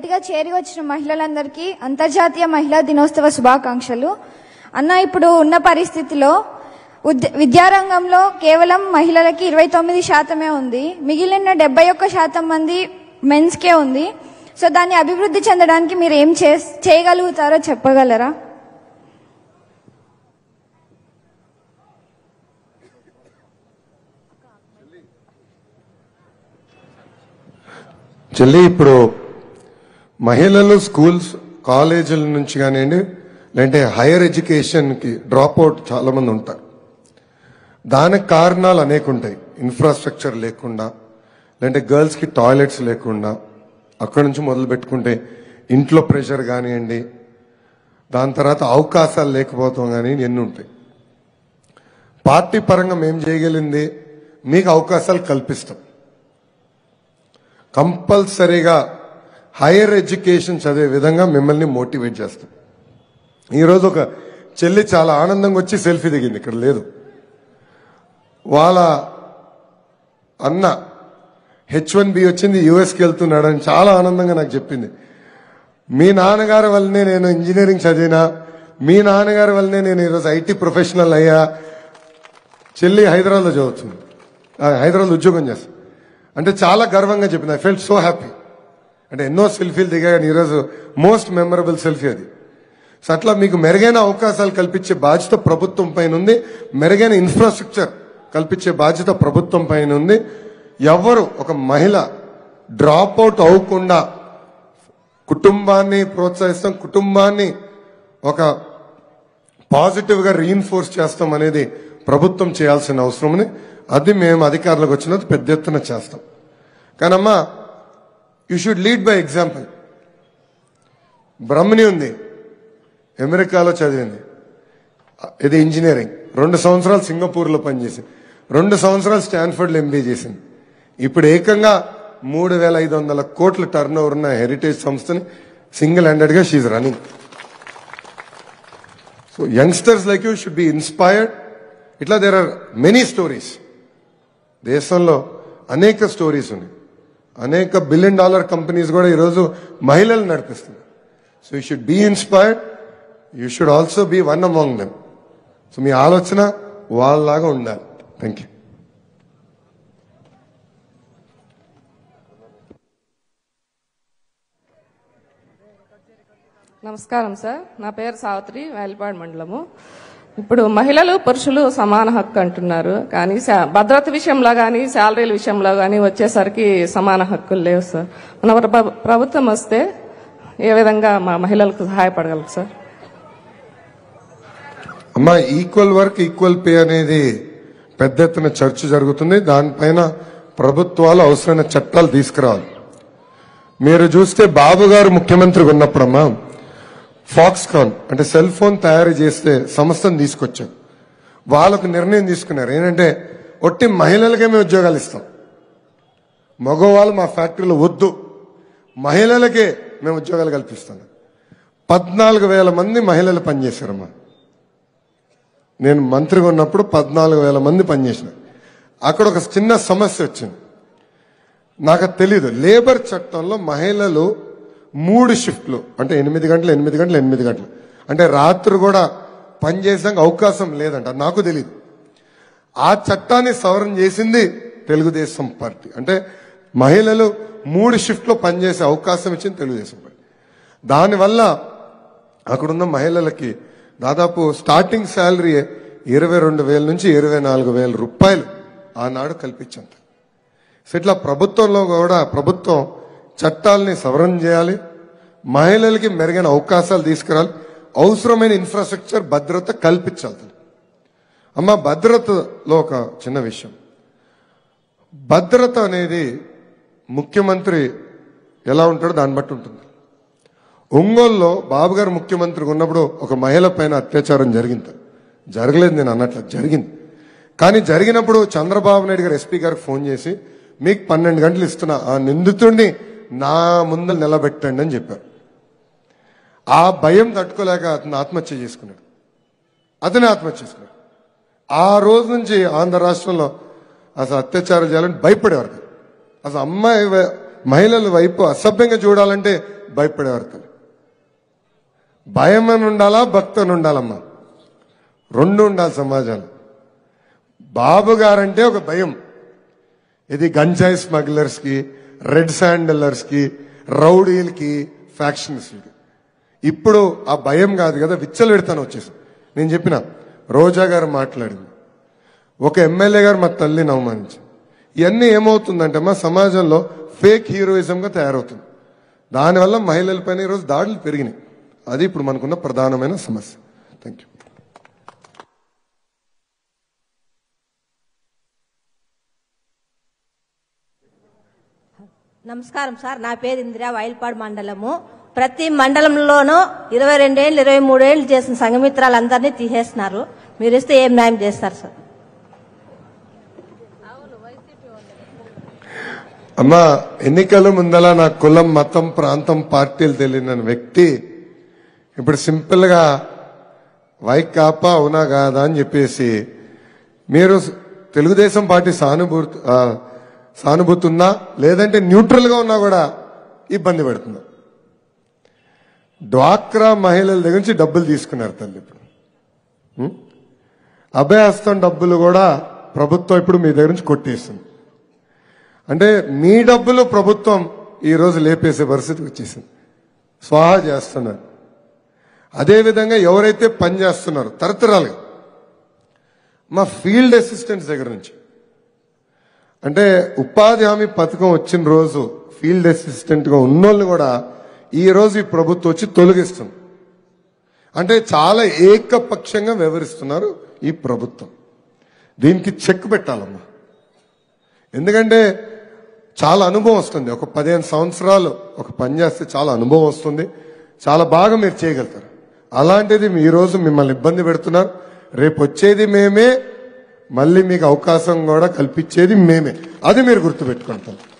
మొదటిగా చేరి వచ్చిన మహిళలందరికీ అంతర్జాతీయ మహిళా దినోత్సవ శుభాకాంక్షలు అన్న ఇప్పుడు ఉన్న పరిస్థితిలో ఉద్- విద్యారంగంలో కేవలం మహిళలకి ఇరవై తొమ్మిది శాతమే ఉంది మిగిలిన డెబ్బై ఒక్క శాతం మంది మెన్స్కే ఉంది సో దాన్ని అభివృద్ధి చెందడానికి మీరు ఏం చేస్- చేయగలుగుతారో చెప్పగలరా చెల్లి ఇప్పుడు మహిళలు స్కూల్స్ కాలేజీల నుంచి కానివ్వండి లేదంటే హైయర్ ఎడ్యుకేషన్కి డ్రాప్ అవుట్ చాలా మంది ఉంటారు దానికి కారణాలు అనేక ఉంటాయి ఇన్ఫ్రాస్ట్రక్చర్ లేకుండా లేదంటే గర్ల్స్కి టాయిలెట్స్ లేకుండా అక్కడి నుంచి మొదలు పెట్టుకుంటే ఇంట్లో ప్రెషర్ కానివ్వండి దాని తర్వాత అవకాశాలు లేకపోతాం కానీ ఎన్ని ఉంటాయి పార్టీ పరంగా మేము చేయగలిగింది మీకు అవకాశాలు కల్పిస్తాం కంపల్సరీగా హైయర్ ఎడ్యుకేషన్ చదివే విధంగా మిమ్మల్ని మోటివేట్ చేస్తాం ఈరోజు ఒక చెల్లి చాలా ఆనందంగా వచ్చి సెల్ఫీ దిగింది ఇక్కడ లేదు వాళ్ళ అన్న హెచ్ వన్ బి వచ్చింది యుఎస్కి వెళ్తున్నాడని చాలా ఆనందంగా నాకు చెప్పింది మీ నాన్నగారి వల్లనే నేను ఇంజనీరింగ్ చదివినా మీ నాన్నగారి వల్లనే నేను ఈరోజు ఐటీ ప్రొఫెషనల్ అయ్యా చెల్లి హైదరాబాద్లో చదువుతుంది ఆ, హైదరాబాద్లో ఉద్యోగం చేస్తుంది అంటే చాలా గర్వంగా చెప్పింది ఐ ఫెల్ట్ సో హ్యాపీ అంటే ఎన్నో సెల్ఫీలు దిగాయని ఈరోజు మోస్ట్ మెమరబుల్ సెల్ఫీ అది సో అట్లా మీకు మెరుగైన అవకాశాలు కల్పించే బాధ్యత ప్రభుత్వం పైన ఉంది మెరుగైన ఇన్ఫ్రాస్ట్రక్చర్ కల్పించే బాధ్యత ప్రభుత్వం పైన ఉంది ఎవరు ఒక మహిళ డ్రాప్ అవుట్ అవ్వకుండా కుటుంబాన్ని ప్రోత్సహిస్తాం కుటుంబాన్ని ఒక పాజిటివ్ గా రీఇన్ఫోర్స్ చేస్తాం అనేది ప్రభుత్వం చేయాల్సిన అవసరం ఉంది అది మేము అధికారులకు వచ్చినది పెద్ద ఎత్తున చేస్తాం కానమ్మా you should lead by example Brahmani ఉంది అమెరికాలో చదివింది ఇది ఇంజనీరింగ్ రెండు సంవత్సరాలు సింగపూర్లో పనిచేసింది రెండు సంవత్సరాలు స్టాన్ఫర్డ్లో ఎంబీఏ చేసింది ఇప్పుడు ఏకంగా మూడు వేల ఐదు వందల కోట్ల టర్న్ ఓవర్ ఉన్న హెరిటేజ్ సంస్థని సింగిల్ హ్యాండెడ్ గా she's running so youngsters like you should be inspired ఇట్లా దేర్ ఆర్ మెనీ స్టోరీస్ దేశంలో అనేక స్టోరీస్ ఉన్నాయి అనేక బిలియన్ డాలర్ కంపెనీస్ కూడా ఈరోజు మహిళలు నడిపిస్తున్నారు so you should be inspired you should also be one among them so మీ ఆలోచన వాళ్ళలాగా ఉండాలి థ్యాంక్ యూ నమస్కారం సార్ నా పేరు సావిత్రి వేల్పాడు మండలము ఇప్పుడు మహిళలు పురుషులు సమాన హక్కు అంటున్నారు కానీ శా- భద్రత విషయంలో కానీ శాలరీల విషయంలో కానీ వచ్చేసరికి సమాన హక్కులు లేవు సార్ మన ప్ర- ప్రభుత్వం వస్తే ఏ విధంగా మా మహిళలకు సహాయపడగలరు సార్ అమ్మా ఈక్వల్ వర్క్ ఈక్వల్ పే అనేది పెద్ద ఎత్తున చర్చ జరుగుతుంది దానిపైన ప్రభుత్వాలు అవసరమైన చట్టాలు తీసుకురావాలి మీరు చూస్తే బాబు గారు ముఖ్యమంత్రిగా ఉన్నప్పుడమ్మా ఫాక్స్కాన్ అంటే సెల్ ఫోన్ తయారు చేస్తే సంస్థను తీసుకొచ్చాం వాళ్ళకు నిర్ణయం తీసుకున్నారు ఏంటంటే ఒట్టి మహిళలకే మేము ఉద్యోగాలు ఇస్తాం మగవాళ్ళు మా ఫ్యాక్టరీలో వద్దు మహిళలకే మేము ఉద్యోగాలు కల్పిస్తాం పద్నాలుగు వేల మంది మహిళలు పనిచేశారమ్మా నేను మంత్రిగా ఉన్నప్పుడు పద్నాలుగు వేల మంది పనిచేసిన అక్కడ ఒక చిన్న సమస్య వచ్చింది నాకు అది తెలీదు లేబర్ చట్టంలో మహిళలు మూడు షిఫ్ట్లు అంటే ఎనిమిది గంటలు ఎనిమిది గంటలు ఎనిమిది గంటలు అంటే రాత్రి కూడా పనిచేసాక అవకాశం లేదంట అది నాకు తెలియదు ఆ చట్టాన్ని సవరణ చేసింది తెలుగుదేశం పార్టీ అంటే మహిళలు మూడు షిఫ్ట్లో పనిచేసే అవకాశం ఇచ్చింది తెలుగుదేశం పార్టీ దానివల్ల అక్కడున్న మహిళలకి దాదాపు స్టార్టింగ్ శాలరీ ఇరవై రెండు వేల నుంచి ఇరవై నాలుగు వేల రూపాయలు ఆనాడు కల్పించంత సో ఇట్లా ప్రభుత్వంలో కూడా ప్రభుత్వం చట్టాలని సవరణ చేయాలి మహిళలకి మెరుగైన అవకాశాలు తీసుకురాలి అవసరమైన ఇన్ఫ్రాస్ట్రక్చర్ భద్రత కల్పించాలి అమ్మ భద్రతలో ఒక చిన్న విషయం భద్రత అనేది ముఖ్యమంత్రి ఎలా ఉంటాడో దాన్ని బట్టి ఉంటుంది ఒంగోలులో బాబు గారు ముఖ్యమంత్రిగా ఉన్నప్పుడు ఒక మహిళ పైన అత్యాచారం జరిగింది జరగలేదు నేను అన్నట్లు జరిగింది కానీ జరిగినప్పుడు చంద్రబాబు నాయుడు గారు ఎస్పీ గారికి ఫోన్ చేసి మీకు పన్నెండు గంటలు ఇస్తున్నా ఆ నిందితుడిని నా ముందు నిలబెట్టండి అని చెప్పారు ఆ భయం తట్టుకోలేక అతను ఆత్మహత్య చేసుకున్నాడు అతనే ఆత్మహత్య చేసుకున్నాడు ఆ రోజు నుంచి ఆంధ్ర రాష్ట్రంలో అసలు అత్యాచారం చేయాలని భయపడేవారు కాదు. అసలు అమ్మాయి వై- మహిళల వైపు అసభ్యంగా చూడాలంటే భయపడేవారు తల్లి భయం అని ఉండాలా భక్తి అని ఉండాలమ్మా రెండు ఉండాలి సమాజంలో బాబు గారంటే ఒక భయం ఇది గంజాయి స్మగ్లర్స్ కి రెడ్ శాండలర్స్ కి రౌడీలకి ఫ్యాక్షన్స్కి ఇప్పుడు ఆ భయం కాదు కదా విచ్చలు పెడతాను వచ్చేసి నేను చెప్పిన రోజా గారు మాట్లాడింది ఒక ఎమ్మెల్యే గారు మా తల్లిని అవమానించి ఇవన్నీ ఏమవుతుందంటే మా సమాజంలో ఫేక్ హీరోయిజంగా తయారవుతుంది దానివల్ల మహిళలపైన ఈరోజు దాడులు పెరిగినాయి అది ఇప్పుడు మనకున్న ప్రధానమైన సమస్య థ్యాంక్ యూ నమస్కారం సార్ నా పేరు ఇందిరా వైల్పాడు మండలము ప్రతి మండలంలోనూ ఇరవై రెండేళ్ళు ఇరవై మూడేళ్లు చేసిన సంఘమిత్రాలందరినీ తీసేస్తున్నారు మీరు ఇస్తే ఏం న్యాయం చేస్తారు సార్ అమ్మా ఎన్నికల ముందల నా కులం మతం ప్రాంతం పార్టీలు తెలియని వ్యక్తి ఇప్పుడు సింపుల్ గా వైకాపా అవునా కాదా అని చెప్పేసి మీరు తెలుగుదేశం పార్టీ సానుభూతి ఆ, సానుభూతి ఉన్నా లేదంటే న్యూట్రల్ గా ఉన్నా కూడా ఇబ్బంది పెడుతున్నా డ్వాక్రా మహిళల దగ్గర నుంచి డబ్బులు తీసుకున్నారు తల్లి ఇప్పుడు ఉం? అభయహస్తం డబ్బులు కూడా ప్రభుత్వం ఇప్పుడు మీ దగ్గర నుంచి కొట్టేస్తుంది అంటే మీ డబ్బులు ప్రభుత్వం ఈ రోజు లేపేసే పరిస్థితికి వచ్చేసింది స్వాహా చేస్తున్నారు అదేవిధంగా ఎవరైతే పని చేస్తున్నారో తరతరాలుగా మా ఫీల్డ్ అసిస్టెంట్స్ దగ్గర నుంచి అంటే ఉపాధి హామీ పథకం వచ్చిన రోజు ఫీల్డ్ అసిస్టెంట్ గా ఉన్నోళ్ళు కూడా ఈ రోజు ఈ ప్రభుత్వం వచ్చి తొలగిస్తుంది అంటే చాలా ఏకపక్షంగా వ్యవహరిస్తున్నారు ఈ ప్రభుత్వం దీనికి చెక్ పెట్టాలమ్మా ఎందుకంటే చాలా అనుభవం వస్తుంది ఒక పదిహేను సంవత్సరాలు ఒక పని చేస్తే చాలా అనుభవం వస్తుంది చాలా బాగా మీరు చేయగలుగుతారు అలాంటిది మీ రోజు మిమ్మల్ని ఇబ్బంది పెడుతున్నారు రేపు వచ్చేది మేమే మళ్ళీ మీకు అవకాశం కూడా కల్పించేది మేమే అది మీరు గుర్తుపెట్టుకుంటాం